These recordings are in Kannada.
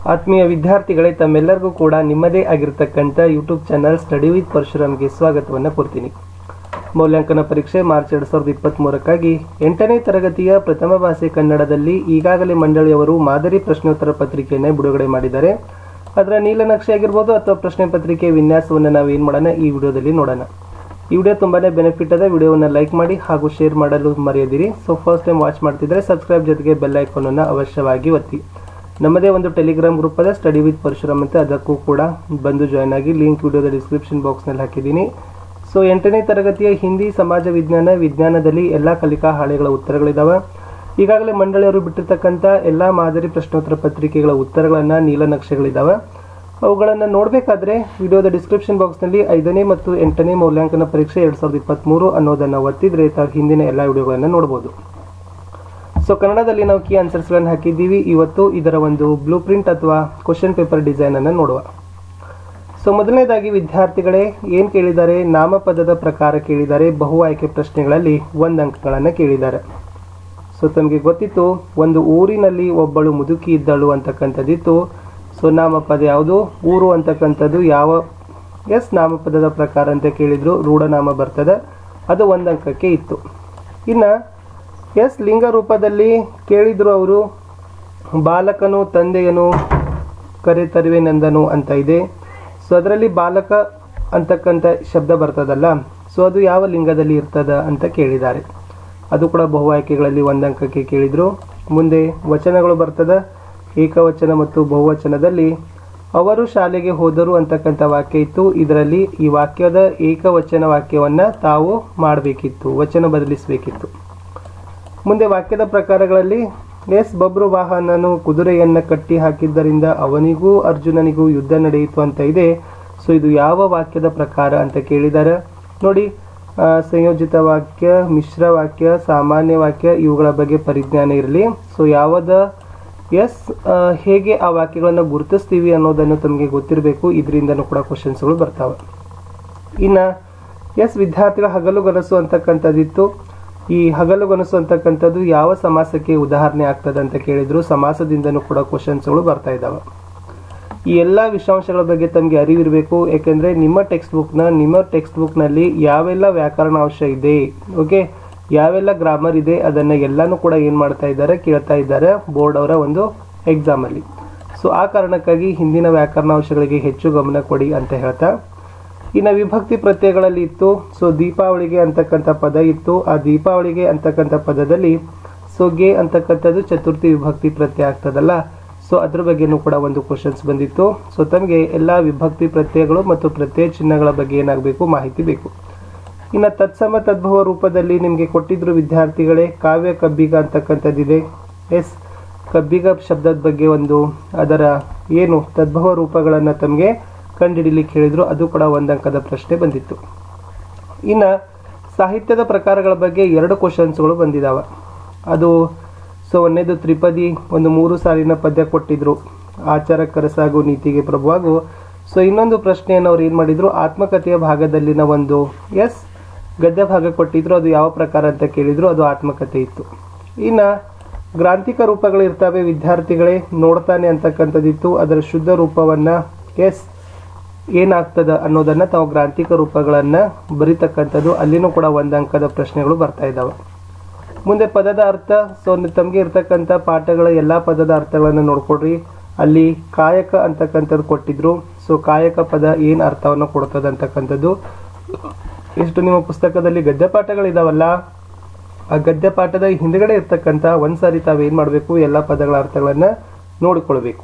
ಆತ್ಮೀಯ ವಿದ್ಯಾರ್ಥಿಗಳೇ ತಮ್ಮೆಲ್ಲರಿಗೂ ಕೂಡ ನಿಮ್ಮದೇ ಆಗಿರ್ತಕ್ಕಂಥ ಯೂಟ್ಯೂಬ್ ಚಾನಲ್ ಸ್ಟಡಿ ವಿತ್ ಪರಶುರಾಮ್ಗೆ ಸ್ವಾಗತವನ್ನು ಕೊಡ್ತೀನಿ ಮೌಲ್ಯಾಂಕನ ಪರೀಕ್ಷೆ ಮಾರ್ಚ್ ಎರಡು ಸಾವಿರದ ಇಪ್ಪತ್ತ್ಮೂರಕ್ಕಾಗಿ ಎಂಟನೇ ತರಗತಿಯ ಪ್ರಥಮ ಭಾಷೆ ಕನ್ನಡದಲ್ಲಿ ಈಗಾಗಲೇ ಮಂಡಳಿಯವರು ಮಾದರಿ ಪ್ರಶ್ನೋತ್ತರ ಪತ್ರಿಕೆಯನ್ನು ಬಿಡುಗಡೆ ಮಾಡಿದ್ದಾರೆ ಅದರ ನೀಲನಕ್ಷೆ ಆಗಿರ್ಬೋದು ಅಥವಾ ಪ್ರಶ್ನೆ ಪತ್ರಿಕೆ ವಿನ್ಯಾಸವನ್ನು ನಾವು ಏನು ಮಾಡೋಣ ಈ ವಿಡಿಯೋದಲ್ಲಿ ನೋಡೋಣ ಈ ವಿಡಿಯೋ ತುಂಬಾನೇ ಬೆನಿಫಿಟ್ ಅದ ವಿಡಿಯೋವನ್ನು ಲೈಕ್ ಮಾಡಿ ಹಾಗೂ ಶೇರ್ ಮಾಡಲು ಮರೆಯದಿರಿ ಸೊ ಫಸ್ಟ್ ಟೈಮ್ ವಾಚ್ ಮಾಡ್ತಿದ್ರೆ ಸಬ್ಸ್ಕ್ರೈಬ್ ಜೊತೆಗೆ ಬೆಲ್ ಐಕಾನನ್ನು ಅವಶ್ಯವಾಗಿ ಒತ್ತಿ ನಮ್ಮದೇ ಒಂದು ಟೆಲಿಗ್ರಾಮ್ ಗ್ರೂಪ್ ಅದ ಸ್ಟಡಿ ವಿತ್ ಪರಶುರಾಮ್ ಅಂತ ಅದಕ್ಕೂ ಕೂಡ ಬಂದು ಜಾಯ್ನ್ ಆಗಿ ಲಿಂಕ್ ವಿಡಿಯೋದ ಡಿಸ್ಕ್ರಿಪ್ಷನ್ ಬಾಕ್ಸ್ನಲ್ಲಿ ಹಾಕಿದ್ದೀನಿ ಸೊ ಎಂಟನೇ ತರಗತಿಯ ಹಿಂದಿ ಸಮಾಜ ವಿಜ್ಞಾನ ವಿಜ್ಞಾನದಲ್ಲಿ ಎಲ್ಲ ಕಲಿಕಾ ಹಾಳೆಗಳ ಉತ್ತರಗಳಿದಾವೆ ಈಗಾಗಲೇ ಮಂಡಳಿಯವರು ಬಿಟ್ಟಿರ್ತಕ್ಕಂಥ ಎಲ್ಲ ಮಾದರಿ ಪ್ರಶ್ನೋತ್ತರ ಪತ್ರಿಕೆಗಳ ಉತ್ತರಗಳನ್ನು ನೀಲನಕ್ಷೆಗಳಿದ್ದಾವೆ ಅವುಗಳನ್ನು ನೋಡಬೇಕಾದ್ರೆ ವಿಡಿಯೋದ ಡಿಸ್ಕ್ರಿಪ್ಷನ್ ಬಾಕ್ಸ್ನಲ್ಲಿ ಐದನೇ ಮತ್ತು ಎಂಟನೇ ಮೌಲ್ಯಾಂಕನ ಪರೀಕ್ಷೆ ಎರಡು ಸಾವಿರದ ಇಪ್ಪತ್ತ್ಮೂರು ಅನ್ನೋದನ್ನು ಒತ್ತಿದ್ರೆ ತಾವು ಹಿಂದಿನ ಎಲ್ಲ ವಿಡಿಯೋಗಳನ್ನು ನೋಡ್ಬೋದು ಸೊ ಕನ್ನಡದಲ್ಲಿ ನಾವು ಕೀ ಆನ್ಸರ್ಸ್ಗಳನ್ನು ಹಾಕಿದ್ದೀವಿ ಇವತ್ತು ಇದರ ಒಂದು ಬ್ಲೂ ಪ್ರಿಂಟ್ ಅಥವಾ ಕ್ವಶನ್ ಪೇಪರ್ ಡಿಸೈನ್ ಅನ್ನು ನೋಡುವ ಸೊ ಮೊದಲನೇದಾಗಿ ವಿದ್ಯಾರ್ಥಿಗಳೇ ಏನು ಕೇಳಿದ್ದಾರೆ ನಾಮಪದದ ಪ್ರಕಾರ ಕೇಳಿದ್ದಾರೆ ಬಹು ಆಯ್ಕೆ ಪ್ರಶ್ನೆಗಳಲ್ಲಿ ಒಂದು ಅಂಕಗಳನ್ನು ಕೇಳಿದ್ದಾರೆ ಸೊ ತಮಗೆ ಗೊತ್ತಿತ್ತು ಒಂದು ಊರಿನಲ್ಲಿ ಒಬ್ಬಳು ಮುದುಕಿ ಇದ್ದಳು ಅಂತಕ್ಕಂಥದ್ದಿತ್ತು ಸೊ ನಾಮಪದ ಯಾವುದು ಊರು ಅಂತಕ್ಕಂಥದ್ದು ಯಾವ ಎಸ್ ನಾಮಪದದ ಪ್ರಕಾರ ಅಂತ ಕೇಳಿದ್ರು ರೂಢನಾಮ ಬರ್ತದೆ ಅದು ಒಂದು ಅಂಕಕ್ಕೆ ಇತ್ತು ಇನ್ನು ಎಸ್ ಲಿಂಗ ರೂಪದಲ್ಲಿ ಕೇಳಿದ್ರು ಅವರು ಬಾಲಕನು ತಂದೆಯನು ಕರೆತರುವೆನೆಂದನು ಅಂತ ಇದೆ ಸೊ ಅದರಲ್ಲಿ ಬಾಲಕ ಅಂತಕ್ಕಂಥ ಶಬ್ದ ಬರ್ತದಲ್ಲ ಸೊ ಅದು ಯಾವ ಲಿಂಗದಲ್ಲಿ ಇರ್ತದ ಅಂತ ಕೇಳಿದ್ದಾರೆ ಅದು ಕೂಡ ಬಹು ಆಯ್ಕೆಗಳಲ್ಲಿ ಒಂದು ಅಂಕಕ್ಕೆ ಕೇಳಿದ್ರು ಮುಂದೆ ವಚನಗಳು ಬರ್ತದ ಏಕವಚನ ಮತ್ತು ಬಹುವಚನದಲ್ಲಿ ಅವರು ಶಾಲೆಗೆ ಹೋದರು ಅಂತಕ್ಕಂಥ ವಾಕ್ಯ ಇತ್ತು ಇದರಲ್ಲಿ ಈ ವಾಕ್ಯದ ಏಕವಚನ ವಾಕ್ಯವನ್ನ ತಾವು ಮಾಡಬೇಕಿತ್ತು ವಚನ ಬದಲಿಸಬೇಕಿತ್ತು ಮುಂದೆ ವಾಕ್ಯದ ಪ್ರಕಾರಗಳಲ್ಲಿ ಎಸ್ ಬಬ್ರು ವಾಹನನು ಕುದುರೆಯನ್ನ ಕಟ್ಟಿ ಹಾಕಿದ್ದರಿಂದ ಅವನಿಗೂ ಅರ್ಜುನನಿಗೂ ಯುದ್ಧ ನಡೆಯಿತು ಅಂತ ಇದೆ ಸೊ ಇದು ಯಾವ ವಾಕ್ಯದ ಪ್ರಕಾರ ಅಂತ ಕೇಳಿದ್ದಾರೆ ನೋಡಿ ಆ, ಸಂಯೋಜಿತ ವಾಕ್ಯ ಮಿಶ್ರ ವಾಕ್ಯ ಸಾಮಾನ್ಯ ವಾಕ್ಯ ಇವುಗಳ ಬಗ್ಗೆ ಪರಿಜ್ಞಾನ ಇರಲಿ ಸೊ ಯಾವದ ಎಸ್ ಹೇಗೆ ಆ ವಾಕ್ಯಗಳನ್ನು ಗುರುತಿಸ್ತೀವಿ ಅನ್ನೋದನ್ನು ತಮಗೆ ಗೊತ್ತಿರಬೇಕು ಇದರಿಂದನೂ ಕೂಡ ಕ್ವಶನ್ಸ್ಗಳು ಬರ್ತಾವೆ ಇನ್ನು ಎಸ್ ವಿದ್ಯಾರ್ಥಿಗಳ ಹಗಲುಗನಸು ಅಂತಕ್ಕಂಥದ್ದಿತ್ತು ಈ ಹಗಲುಗನಸು ಅಂತಕ್ಕಂಥದ್ದು ಯಾವ ಸಮಾಸಕ್ಕೆ ಉದಾಹರಣೆ ಆಗ್ತದೆ ಅಂತ ಕೇಳಿದ್ರು ಸಮಾಸದಿಂದನೂ ಕೂಡ ಕ್ವಶನ್ಸ್ಗಳು ಬರ್ತಾ ಇದ್ದಾವೆ ಈ ಎಲ್ಲ ವಿಷಯಾಂಶಗಳ ಬಗ್ಗೆ ತಮಗೆ ಅರಿವಿರಬೇಕು ಯಾಕೆಂದ್ರೆ ನಿಮ್ಮ ಟೆಕ್ಸ್ಟ್ ಬುಕ್ನ ನಿಮ್ಮ ಟೆಕ್ಸ್ಟ್ ಬುಕ್ನಲ್ಲಿ ಯಾವೆಲ್ಲ ವ್ಯಾಕರಣ ಅಂಶ ಇದೆ ಓಕೆ ಯಾವೆಲ್ಲ ಗ್ರಾಮರ್ ಇದೆ ಅದನ್ನ ಎಲ್ಲಾನು ಕೂಡ ಏನ್ ಮಾಡ್ತಾ ಇದ್ದಾರೆ ಕೇಳ್ತಾ ಇದ್ದಾರೆ ಬೋರ್ಡ್ ಅವರ ಒಂದು ಎಕ್ಸಾಮ್ ಅಲ್ಲಿ ಸೊ ಆ ಕಾರಣಕ್ಕಾಗಿ ಹಿಂದಿನ ವ್ಯಾಕರಣಾಂಶಗಳಿಗೆ ಹೆಚ್ಚು ಗಮನ ಕೊಡಿ ಅಂತ ಹೇಳ್ತಾ ಇನ್ನು ವಿಭಕ್ತಿ ಪ್ರತ್ಯಯಗಳಲ್ಲಿ ಇತ್ತು ಸೊ ದೀಪಾವಳಿಗೆ ಅಂತಕ್ಕಂಥ ಪದ ಇತ್ತು ಆ ದೀಪಾವಳಿಗೆ ಅಂತಕ್ಕಂಥ ಪದದಲ್ಲಿ ಸೊ ಗೆ ಅಂತಕ್ಕಂಥದ್ದು ಚತುರ್ಥಿ ವಿಭಕ್ತಿ ಪ್ರತ್ಯಯ ಆಗ್ತದಲ್ಲ ಸೊ ಅದ್ರ ಬಗ್ಗೆನೂ ಕೂಡ ಒಂದು ಕ್ವಶನ್ಸ್ ಬಂದಿತ್ತು ಸೊ ತಮಗೆ ಎಲ್ಲ ವಿಭಕ್ತಿ ಪ್ರತ್ಯಯಗಳು ಮತ್ತು ಪ್ರತ್ಯಯ ಚಿಹ್ನೆಗಳ ಬಗ್ಗೆ ಏನಾಗಬೇಕು ಮಾಹಿತಿ ಬೇಕು ಇನ್ನು ತತ್ಸಮ ತದ್ಭವ ರೂಪದಲ್ಲಿ ನಿಮಗೆ ಕೊಟ್ಟಿದ್ರು ವಿದ್ಯಾರ್ಥಿಗಳೇ ಕಾವ್ಯ ಕಬ್ಬಿಗ ಅಂತಕ್ಕಂಥದ್ದಿದೆ ಎಸ್ ಕಬ್ಬಿಗ ಶಬ್ದದ ಬಗ್ಗೆ ಒಂದು ಅದರ ಏನು ತದ್ಭವ ರೂಪಗಳನ್ನು ತಮಗೆ ಕಂಡುಹಿಡಿಲಿಕ್ಕೆ ಹೇಳಿದ್ರು ಅದು ಕೂಡ ಒಂದು ಅಂಕದ ಪ್ರಶ್ನೆ ಬಂದಿತ್ತು ಇನ್ನು ಸಾಹಿತ್ಯದ ಪ್ರಕಾರಗಳ ಬಗ್ಗೆ ಎರಡು ಕ್ವಶನ್ಸ್ಗಳು ಬಂದಿದ್ದಾವೆ ಅದು ಸೊ ಒಂದೇದು ತ್ರಿಪದಿ ಒಂದು ಮೂರು ಸಾಲಿನ ಪದ್ಯ ಕೊಟ್ಟಿದ್ರು ಆಚಾರ ಕರಸಾಗು ನೀತಿಗೆ ಪ್ರಭುವಾಗು ಸೊ ಇನ್ನೊಂದು ಪ್ರಶ್ನೆಯನ್ನು ಅವ್ರು ಏನು ಮಾಡಿದ್ರು ಆತ್ಮಕಥೆಯ ಭಾಗದಲ್ಲಿನ ಒಂದು ಎಸ್ ಗದ್ಯ ಭಾಗ ಕೊಟ್ಟಿದ್ರು ಅದು ಯಾವ ಪ್ರಕಾರ ಅಂತ ಕೇಳಿದ್ರು ಅದು ಆತ್ಮಕಥೆ ಇತ್ತು ಇನ್ನು ಗ್ರಾಂಥಿಕ ರೂಪಗಳು ಇರ್ತವೆ ವಿದ್ಯಾರ್ಥಿಗಳೇ ನೋಡ್ತಾನೆ ಅಂತಕ್ಕಂಥದ್ದಿತ್ತು ಅದರ ಶುದ್ಧ ರೂಪವನ್ನು ಎಸ್ ಏನಾಗ್ತದ ಅನ್ನೋದನ್ನ ತಾವು ಗ್ರಾಂಥಿಕ ರೂಪಗಳನ್ನ ಬರಿತಕ್ಕಂಥದ್ದು ಅಲ್ಲಿನೂ ಕೂಡ ಒಂದು ಅಂಕದ ಪ್ರಶ್ನೆಗಳು ಬರ್ತಾ ಇದ್ದಾವೆ ಮುಂದೆ ಪದದ ಅರ್ಥ ಸೊ ತಮಗೆ ಇರ್ತಕ್ಕಂಥ ಪಾಠಗಳ ಎಲ್ಲ ಪದದ ಅರ್ಥಗಳನ್ನು ನೋಡ್ಕೊಡ್ರಿ ಅಲ್ಲಿ ಕಾಯಕ ಅಂತಕ್ಕಂಥದ್ದು ಕೊಟ್ಟಿದ್ರು ಸೊ ಕಾಯಕ ಪದ ಏನು ಅರ್ಥವನ್ನು ಕೊಡ್ತದೆ ಅಂತಕ್ಕಂಥದ್ದು ಎಷ್ಟು ನಿಮ್ಮ ಪುಸ್ತಕದಲ್ಲಿ ಗದ್ಯ ಪಾಠಗಳಿದಾವಲ್ಲ ಆ ಗದ್ಯ ಪಾಠದ ಹಿಂದ್ಗಡೆ ಇರ್ತಕ್ಕಂಥ ಒಂದ್ಸಾರಿ ತಾವೇನು ಮಾಡಬೇಕು ಎಲ್ಲ ಪದಗಳ ಅರ್ಥಗಳನ್ನು ನೋಡಿಕೊಳ್ಬೇಕು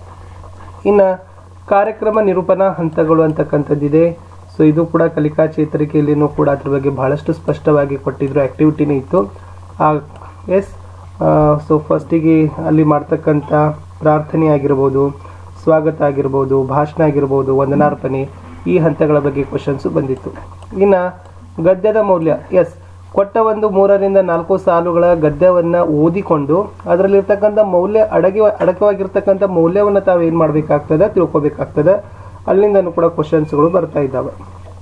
ಇನ್ನು ಕಾರ್ಯಕ್ರಮ ನಿರೂಪಣಾ ಹಂತಗಳು ಅಂತಕ್ಕಂಥದ್ದಿದೆ ಸೊ ಇದು ಕೂಡ ಕಲಿಕಾ ಚೇತರಿಕೆಯಲ್ಲಿನೂ ಕೂಡ ಅದ್ರ ಬಗ್ಗೆ ಬಹಳಷ್ಟು ಸ್ಪಷ್ಟವಾಗಿ ಕೊಟ್ಟಿದ್ರು ಆಕ್ಟಿವಿಟಿನೇ ಇತ್ತು ಆ ಎಸ್ ಸೊ ಫಸ್ಟಿಗೆ ಅಲ್ಲಿ ಮಾಡ್ತಕ್ಕಂಥ ಪ್ರಾರ್ಥನೆ ಆಗಿರ್ಬೋದು ಸ್ವಾಗತ ಆಗಿರ್ಬೋದು ಭಾಷಣ ಆಗಿರ್ಬೋದು ವಂದನಾರ್ಪಣೆ ಈ ಹಂತಗಳ ಬಗ್ಗೆ ಕ್ವಶನ್ಸು ಬಂದಿತ್ತು ಇನ್ನು ಗದ್ಯದ ಮೌಲ್ಯ ಎಸ್ ಕೊಟ್ಟ ಒಂದು ಮೂರರಿಂದ ನಾಲ್ಕು ಸಾಲುಗಳ ಗದ್ಯವನ್ನು ಓದಿಕೊಂಡು ಅದರಲ್ಲಿರ್ತಕ್ಕಂಥ ಮೌಲ್ಯ ಅಡಗಿ ಅಡಕವಾಗಿರ್ತಕ್ಕಂಥ ಮೌಲ್ಯವನ್ನು ತಾವು ಏನು ಮಾಡಬೇಕಾಗ್ತದೆ ತಿಳ್ಕೊಬೇಕಾಗ್ತದೆ ಅಲ್ಲಿಂದನೂ ಕೂಡ ಕ್ವಶನ್ಸ್ಗಳು ಬರ್ತಾ ಇದ್ದಾವೆ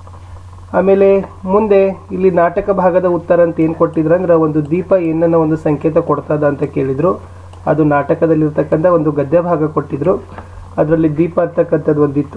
ಆಮೇಲೆ ಮುಂದೆ ಇಲ್ಲಿ ನಾಟಕ ಭಾಗದ ಉತ್ತರ ಅಂತ ಏನು ಕೊಟ್ಟಿದ್ರು ಅಂದ್ರೆ ಒಂದು ದೀಪ ಏನನ್ನ ಒಂದು ಸಂಕೇತ ಕೊಡ್ತದ ಅಂತ ಕೇಳಿದ್ರು ಅದು ನಾಟಕದಲ್ಲಿರ್ತಕ್ಕಂಥ ಒಂದು ಗದ್ಯ ಭಾಗ ಕೊಟ್ಟಿದ್ರು ಅದರಲ್ಲಿ ದೀಪ ಅಂತಕ್ಕಂಥದ್ದು ಒಂದಿತ್ತು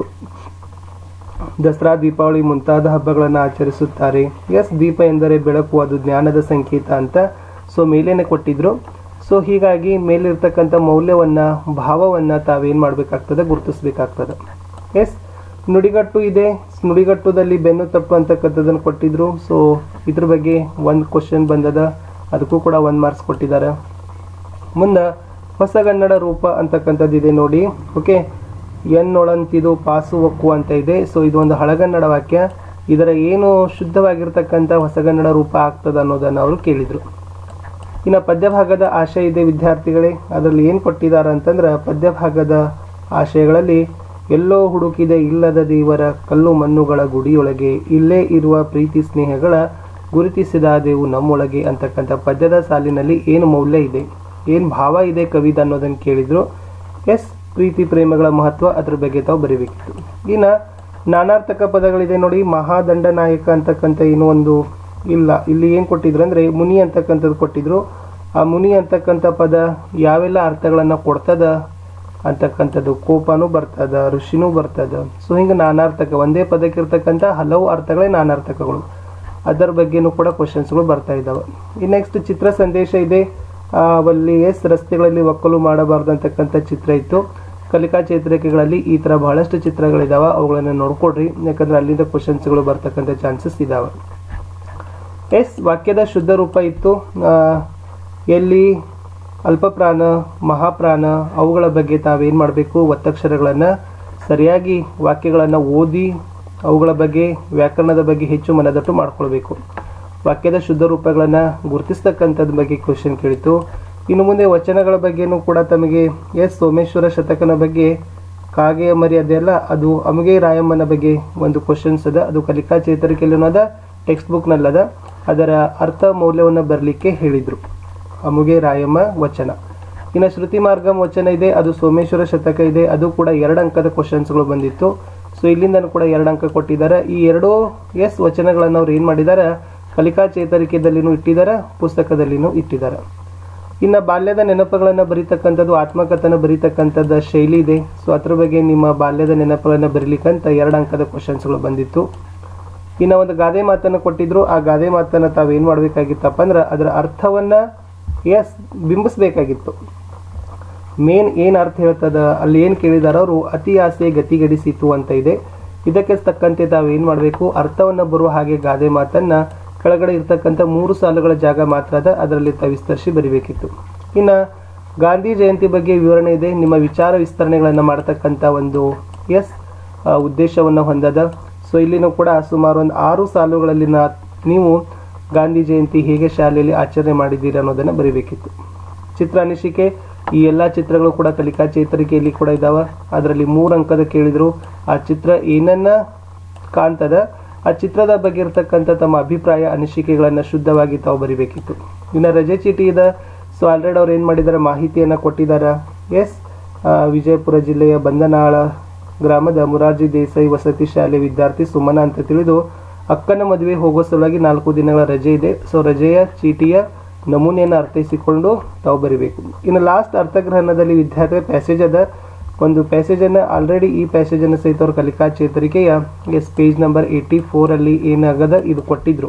ದಸರಾ ದೀಪಾವಳಿ ಮುಂತಾದ ಹಬ್ಬಗಳನ್ನು ಆಚರಿಸುತ್ತಾರೆ ಎಸ್ ದೀಪ ಎಂದರೆ ಬೆಳಕು ಅದು ಜ್ಞಾನದ ಸಂಕೇತ ಅಂತ ಸೊ ಮೇಲೇನೆ ಕೊಟ್ಟಿದ್ರು ಸೊ ಹೀಗಾಗಿ ಮೇಲಿರ್ತಕ್ಕಂಥ ಮೌಲ್ಯವನ್ನ ಭಾವವನ್ನ ತಾವೇನ್ ಮಾಡ್ಬೇಕಾಗ್ತದೆ ಗುರುತಿಸ್ಬೇಕಾಗ್ತದೆ ಎಸ್ ನುಡಿಗಟ್ಟು ಇದೆ ನುಡಿಗಟ್ಟುದಲ್ಲಿ ಬೆನ್ನು ತಪ್ಪು ಅಂತಕ್ಕಂಥದ್ದನ್ನು ಕೊಟ್ಟಿದ್ರು ಸೊ ಇದ್ರ ಬಗ್ಗೆ ಒಂದು ಕ್ವಶನ್ ಬಂದದ ಅದಕ್ಕೂ ಕೂಡ ಒಂದು ಮಾರ್ಕ್ಸ್ ಕೊಟ್ಟಿದ್ದಾರೆ ಮುಂದೆ ಹೊಸಗನ್ನಡ ರೂಪ ಅಂತಕ್ಕಂಥದ್ದು ಇದೆ ನೋಡಿ ಓಕೆ ಎನ್ನೊಳಂತಿದು ಪಾಸು ಒಕ್ಕು ಅಂತ ಇದೆ ಸೊ ಇದು ಒಂದು ಹಳಗನ್ನಡ ವಾಕ್ಯ ಇದರ ಏನು ಶುದ್ಧವಾಗಿರ್ತಕ್ಕಂಥ ಹೊಸಗನ್ನಡ ರೂಪ ಆಗ್ತದ ಅನ್ನೋದನ್ನು ಅವರು ಕೇಳಿದರು ಇನ್ನು ಪದ್ಯಭಾಗದ ಆಶಯ ಇದೆ ವಿದ್ಯಾರ್ಥಿಗಳೇ ಅದರಲ್ಲಿ ಏನು ಕೊಟ್ಟಿದ್ದಾರೆ ಅಂತಂದ್ರೆ ಪದ್ಯಭಾಗದ ಆಶಯಗಳಲ್ಲಿ ಎಲ್ಲೋ ಹುಡುಕಿದೆ ಇಲ್ಲದ ದೇವರ ಕಲ್ಲು ಮಣ್ಣುಗಳ ಗುಡಿಯೊಳಗೆ ಇಲ್ಲೇ ಇರುವ ಪ್ರೀತಿ ಸ್ನೇಹಗಳ ಗುರುತಿಸಿದಾದೆವು ನಮ್ಮೊಳಗೆ ಅಂತಕ್ಕಂಥ ಪದ್ಯದ ಸಾಲಿನಲ್ಲಿ ಏನು ಮೌಲ್ಯ ಇದೆ ಏನು ಭಾವ ಇದೆ ಕವಿದ ಅನ್ನೋದನ್ನು ಕೇಳಿದ್ರು ಎಸ್ ಪ್ರೀತಿ ಪ್ರೇಮಗಳ ಮಹತ್ವ ಅದ್ರ ಬಗ್ಗೆ ತಾವು ಬರೀಬೇಕಿತ್ತು ಇನ್ನು ನಾನಾರ್ಥಕ ಪದಗಳಿದೆ ನೋಡಿ ಮಹಾದಂಡ ನಾಯಕ ಅಂತಕ್ಕಂಥ ಏನೋ ಒಂದು ಇಲ್ಲ ಇಲ್ಲಿ ಏನು ಕೊಟ್ಟಿದ್ರು ಅಂದರೆ ಮುನಿ ಅಂತಕ್ಕಂಥದ್ದು ಕೊಟ್ಟಿದ್ರು ಆ ಮುನಿ ಅಂತಕ್ಕಂಥ ಪದ ಯಾವೆಲ್ಲ ಅರ್ಥಗಳನ್ನು ಕೊಡ್ತದ ಅಂತಕ್ಕಂಥದ್ದು ಕೋಪನೂ ಬರ್ತದ ಋಷಿನೂ ಬರ್ತದ ಸೊ ಹಿಂಗೆ ನಾನಾರ್ಥಕ ಒಂದೇ ಪದಕ್ಕಿರ್ತಕ್ಕಂಥ ಹಲವು ಅರ್ಥಗಳೇ ನಾನಾರ್ಥಕಗಳು ಅದರ ಬಗ್ಗೆನೂ ಕೂಡ ಕ್ವಶನ್ಸ್ಗಳು ಬರ್ತಾ ಇದ್ದಾವೆ ಈ ನೆಕ್ಸ್ಟ್ ಚಿತ್ರ ಸಂದೇಶ ಇದೆ ಆ, ಅಲ್ಲಿ ಎಸ್ ರಸ್ತೆಗಳಲ್ಲಿ ಒಕ್ಕಲು ಮಾಡಬಾರ್ದು ಅಂತಕ್ಕಂಥ ಚಿತ್ರ ಇತ್ತು ಕಲಿಕಾ ಚೇತರಿಕೆಗಳಲ್ಲಿ ಈ ಥರ ಬಹಳಷ್ಟು ಚಿತ್ರಗಳಿದಾವೆ ಅವುಗಳನ್ನು ನೋಡ್ಕೊಡ್ರಿ ಯಾಕಂದ್ರೆ ಅಲ್ಲಿಂದ ಕ್ವಶನ್ಸ್ಗಳು ಬರ್ತಕ್ಕಂಥ ಚಾನ್ಸಸ್ ಇದಾವೆ ಎಸ್ ವಾಕ್ಯದ ಶುದ್ಧ ರೂಪ ಇತ್ತು ಆ, ಎಲ್ಲಿ ಅಲ್ಪಪ್ರಾಣ ಮಹಾಪ್ರಾಣ ಅವುಗಳ ಬಗ್ಗೆ ತಾವೇನು ಮಾಡಬೇಕು ಒತ್ತಕ್ಷರಗಳನ್ನು ಸರಿಯಾಗಿ ವಾಕ್ಯಗಳನ್ನು ಓದಿ ಅವುಗಳ ಬಗ್ಗೆ ವ್ಯಾಕರಣದ ಬಗ್ಗೆ ಹೆಚ್ಚು ಮನದಟ್ಟು ಮಾಡ್ಕೊಳ್ಬೇಕು ವಾಕ್ಯದ ಶುದ್ಧ ರೂಪಗಳನ್ನು ಗುರುತಿಸ್ತಕ್ಕಂಥದ್ರ ಬಗ್ಗೆ ಕ್ವಶನ್ ಕೇಳಿತು ಇನ್ನು ಮುಂದೆ ವಚನಗಳ ಬಗ್ಗೆನೂ ಕೂಡ ತಮಗೆ ಎಸ್ ಸೋಮೇಶ್ವರ ಶತಕನ ಬಗ್ಗೆ ಕಾಗೆಯ ಮರಿ ಅದೆಲ್ಲ ಅದು ಅಮುಗೆ ರಾಯಮ್ಮನ ಬಗ್ಗೆ ಒಂದು ಕ್ವಶನ್ಸ್ ಅದ ಅದು ಕಲಿಕಾ ಚೇತರಿಕೆಯಲ್ಲಿ ಅದ ಟೆಕ್ಸ್ಟ್ ಬುಕ್ನಲ್ಲದ ಅದರ ಅರ್ಥ ಮೌಲ್ಯವನ್ನು ಬರಲಿಕ್ಕೆ ಹೇಳಿದರು ಅಮುಗೆ ರಾಯಮ್ಮ ವಚನ ಇನ್ನು ಶ್ರುತಿ ಮಾರ್ಗಂ ವಚನ ಇದೆ ಅದು ಸೋಮೇಶ್ವರ ಶತಕ ಇದೆ ಅದು ಕೂಡ ಎರಡು ಅಂಕದ ಕ್ವಶನ್ಸ್ಗಳು ಬಂದಿತ್ತು ಸೊ ಇಲ್ಲಿಂದನೂ ಕೂಡ ಎರಡು ಅಂಕ ಕೊಟ್ಟಿದ್ದಾರೆ ಈ ಎರಡೂ ಎಸ್ ವಚನಗಳನ್ನು ಅವ್ರು ಏನು ಮಾಡಿದ್ದಾರೆ ಕಲಿಕಾ ಚೇತರಿಕೆದಲ್ಲಿನೂ ಇಟ್ಟಿದ್ದಾರೆ ಪುಸ್ತಕದಲ್ಲಿನೂ ಇಟ್ಟಿದ್ದಾರೆ ಇನ್ನು ಬಾಲ್ಯದ ನೆನಪುಗಳನ್ನು ಬರೀತಕ್ಕಂಥದ್ದು ಆತ್ಮಕಥನ ಬರೀತಕ್ಕಂಥದ್ದು ಶೈಲಿ ಇದೆ ಸೊ ಅದ್ರ ಬಗ್ಗೆ ನಿಮ್ಮ ಬಾಲ್ಯದ ನೆನಪುಗಳನ್ನು ಬರೀಲಿಕ್ಕಂತ ಎರಡು ಅಂಕದ ಕ್ವಶನ್ಸ್ಗಳು ಬಂದಿತ್ತು ಇನ್ನು ಒಂದು ಗಾದೆ ಮಾತನ್ನು ಕೊಟ್ಟಿದ್ರು ಆ ಗಾದೆ ಮಾತನ್ನು ತಾವೇನು ಮಾಡಬೇಕಾಗಿತ್ತಪ್ಪ ಅಂದ್ರೆ ಅದರ ಅರ್ಥವನ್ನ ಎಸ್ ಬಿಂಬಿಸ್ಬೇಕಾಗಿತ್ತು ಮೇನ್ ಏನು ಅರ್ಥ ಹೇಳ್ತದ ಅಲ್ಲಿ ಏನು ಕೇಳಿದಾರ ಅವರು ಅತಿ ಆಸೆ ಗತಿಗಡಿಸಿತು ಅಂತ ಇದೆ ಇದಕ್ಕೆ ತಕ್ಕಂತೆ ತಾವೇನು ಮಾಡಬೇಕು ಅರ್ಥವನ್ನು ಬರುವ ಹಾಗೆ ಗಾದೆ ಮಾತನ್ನ ಕೆಳಗಡೆ ಇರ್ತಕ್ಕಂಥ ಮೂರು ಸಾಲುಗಳ ಜಾಗ ಮಾತ್ರ ಅದ ಅದರಲ್ಲಿ ತಾವು ವಿಸ್ತರಿಸಿ ಬರಿಬೇಕಿತ್ತು ಇನ್ನು ಗಾಂಧಿ ಜಯಂತಿ ಬಗ್ಗೆ ವಿವರಣೆ ಇದೆ ನಿಮ್ಮ ವಿಚಾರ ವಿಸ್ತರಣೆಗಳನ್ನು ಮಾಡತಕ್ಕಂಥ ಒಂದು ಎಸ್ ಉದ್ದೇಶವನ್ನು ಹೊಂದದ ಸೊ ಇಲ್ಲಿನೂ ಕೂಡ ಸುಮಾರು ಒಂದು ಆರು ಸಾಲುಗಳಲ್ಲಿನ ನೀವು ಗಾಂಧಿ ಜಯಂತಿ ಹೇಗೆ ಶಾಲೆಯಲ್ಲಿ ಆಚರಣೆ ಮಾಡಿದ್ದೀರಿ ಅನ್ನೋದನ್ನು ಬರೀಬೇಕಿತ್ತು ಚಿತ್ರ ಅನಿಸಿಕೆ ಈ ಎಲ್ಲ ಚಿತ್ರಗಳು ಕೂಡ ಕಲಿಕಾ ಚೇತರಿಕೆಯಲ್ಲಿ ಕೂಡ ಇದಾವ ಅದರಲ್ಲಿ ಮೂರು ಅಂಕದ ಕೇಳಿದ್ರು ಆ ಚಿತ್ರ ಏನನ್ನ ಕಾಣ್ತದ ಆ ಚಿತ್ರದ ಬಗ್ಗೆ ಇರ್ತಕ್ಕಂಥ ತಮ್ಮ ಅಭಿಪ್ರಾಯ ಅನಿಸಿಕೆಗಳನ್ನು ಶುದ್ಧವಾಗಿ ತಾವು ಬರಿಬೇಕಿತ್ತು ಇನ್ನು ರಜೆ ಚೀಟಿ ಇದೆ ಸೊ ಆಲ್ರೆಡಿ ಅವ್ರು ಏನು ಮಾಡಿದ್ದಾರೆ ಮಾಹಿತಿಯನ್ನು ಕೊಟ್ಟಿದ್ದಾರೆ ಎಸ್ ವಿಜಯಪುರ ಜಿಲ್ಲೆಯ ಬಂದನಾಳ ಗ್ರಾಮದ ಮುರಾರ್ಜಿ ದೇಸಾಯಿ ವಸತಿ ಶಾಲೆ ವಿದ್ಯಾರ್ಥಿ ಸುಮನ ಅಂತ ತಿಳಿದು ಅಕ್ಕನ ಮದುವೆ ಹೋಗೋ ಸಲುವಾಗಿ ನಾಲ್ಕು ದಿನಗಳ ರಜೆ ಇದೆ ಸೊ ರಜೆಯ ಚೀಟಿಯ ನಮೂನೆಯನ್ನು ಅರ್ಥೈಸಿಕೊಂಡು ತಾವು ಬರಿಬೇಕು ಇನ್ನು ಲಾಸ್ಟ್ ಅರ್ಥಗ್ರಹಣದಲ್ಲಿ ವಿದ್ಯಾರ್ಥಿ ಪ್ಯಾಸೇಜ್ ಅದ ಒಂದು ಪ್ಯಾಸೇಜನ್ನು ಆಲ್ರೆಡಿ ಈ ಪ್ಯಾಸೇಜನ್ನು ಸಹಿತ ಅವ್ರ ಕಲಿಕಾ ಚೇತರಿಕೆಯ ಎಸ್ ಪೇಜ್ ನಂಬರ್ ಏಯ್ಟಿ ಫೋರಲ್ಲಿ ಏನಾಗದ ಇದು ಕೊಟ್ಟಿದ್ರು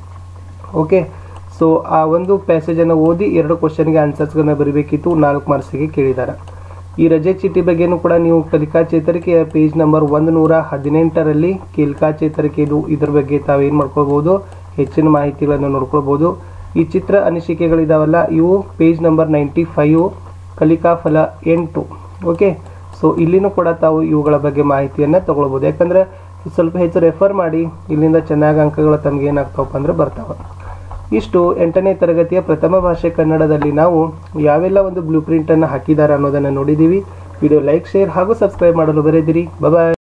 ಓಕೆ ಸೊ ಆ ಒಂದು ಪ್ಯಾಸೇಜನ್ನು ಓದಿ ಎರಡು ಕ್ವಶನ್ಗೆ ಆನ್ಸರ್ಸ್ಗಳನ್ನ ಬರೀಬೇಕಿತ್ತು ನಾಲ್ಕು ಮಾರ್ಕ್ಸಿಗೆ ಕೇಳಿದ್ದಾರೆ ಈ ರಜೆ ಚೀಟಿ ಬಗ್ಗೆನೂ ಕೂಡ ನೀವು ಕಲಿಕಾ ಚೇತರಿಕೆಯ ಪೇಜ್ ನಂಬರ್ ಒಂದು ನೂರ ಹದಿನೆಂಟರಲ್ಲಿ ಕಲಿಕಾ ಚೇತರಿಕೆದು ಇದ್ರ ಬಗ್ಗೆ ತಾವೇನು ಮಾಡ್ಕೊಳ್ಬೋದು ಹೆಚ್ಚಿನ ಮಾಹಿತಿಗಳನ್ನು ನೋಡ್ಕೊಳ್ಬೋದು ಈ ಚಿತ್ರ ಅನಿಸಿಕೆಗಳಿದಾವಲ್ಲ ಇವು ಪೇಜ್ ನಂಬರ್ ನೈಂಟಿ ಫೈವ್ ಕಲಿಕಾ ಫಲ ಎಂಟು ಓಕೆ ಸೊ ಇಲ್ಲಿನೂ ಕೂಡ ತಾವು ಇವುಗಳ ಬಗ್ಗೆ ಮಾಹಿತಿಯನ್ನು ತಗೊಳ್ಬೋದು ಯಾಕಂದ್ರೆ ಸ್ವಲ್ಪ ಹೆಚ್ಚು ರೆಫರ್ ಮಾಡಿ ಇಲ್ಲಿಂದ ಚೆನ್ನಾಗಿ ಅಂಕಗಳು ತಮ್ಗೆ ಏನಾಗ್ತಾವಪ್ಪ ಅಂದ್ರೆ ಬರ್ತಾವೆ ಇಷ್ಟು ಎಂಟನೇ ತರಗತಿಯ ಪ್ರಥಮ ಭಾಷೆ ಕನ್ನಡದಲ್ಲಿ ನಾವು ಯಾವೆಲ್ಲ ಒಂದು ಬ್ಲೂ ಪ್ರಿಂಟನ್ನು ಹಾಕಿದ್ದಾರೆ ಅನ್ನೋದನ್ನು ನೋಡಿದ್ದೀವಿ ವಿಡಿಯೋ ಲೈಕ್ ಶೇರ್ ಹಾಗೂ ಸಬ್ಸ್ಕ್ರೈಬ್ ಮಾಡಲು ಬರೆದಿರಿ ಬಾಯ್